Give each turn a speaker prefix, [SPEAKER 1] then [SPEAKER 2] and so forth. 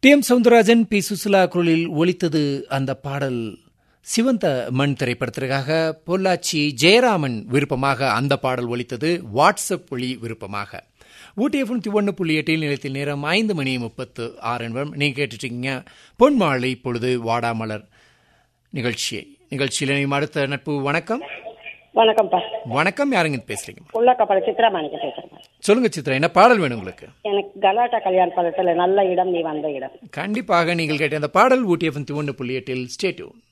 [SPEAKER 1] D M Soundararajan P Susheela குரலில் ஒலித்தது அந்த பாடல் சிவந்த மண் திரைப்படத்திற்காக பொள்ளாச்சி ஜெயராமன் விருப்பமாக அந்த பாடல் ஒலித்தது வாட்ஸ்அப் ஒளி விருப்பமாக ஊட்டி எஃப்எம் ஒன்று புள்ளி எட்டில் நிலையத்தில் நேரம் ஐந்து மணி முப்பத்து ஆறு நிமிடம் நீங்கள் கேட்டுட்டீங்க பொன்மாலை பொழுது வாடாமலர் நிகழ்ச்சியை நிகழ்ச்சியில் இணையும் அடுத்த நட்பு வணக்கம்
[SPEAKER 2] வணக்கம்ப்பா
[SPEAKER 1] வணக்கம் யாருங்க பேசுறீங்க
[SPEAKER 2] உள்ளக்கப்பாள சித்ரா மாணிக்க பேசுறேன்
[SPEAKER 1] சொல்லுங்க சித்ரா என்ன பாடல் வேணும் உங்களுக்கு
[SPEAKER 2] எனக்கு கலாட்டா கல்யாண படத்துல நல்ல இடம் நீ வந்த இடம்
[SPEAKER 1] கண்டிப்பாக நீங்கள் கேட்ட அந்த பாடல் ஊட்டி எஃப்எம் ஒன்று புள்ளி எட்டில் ஸ்டேட்யூன்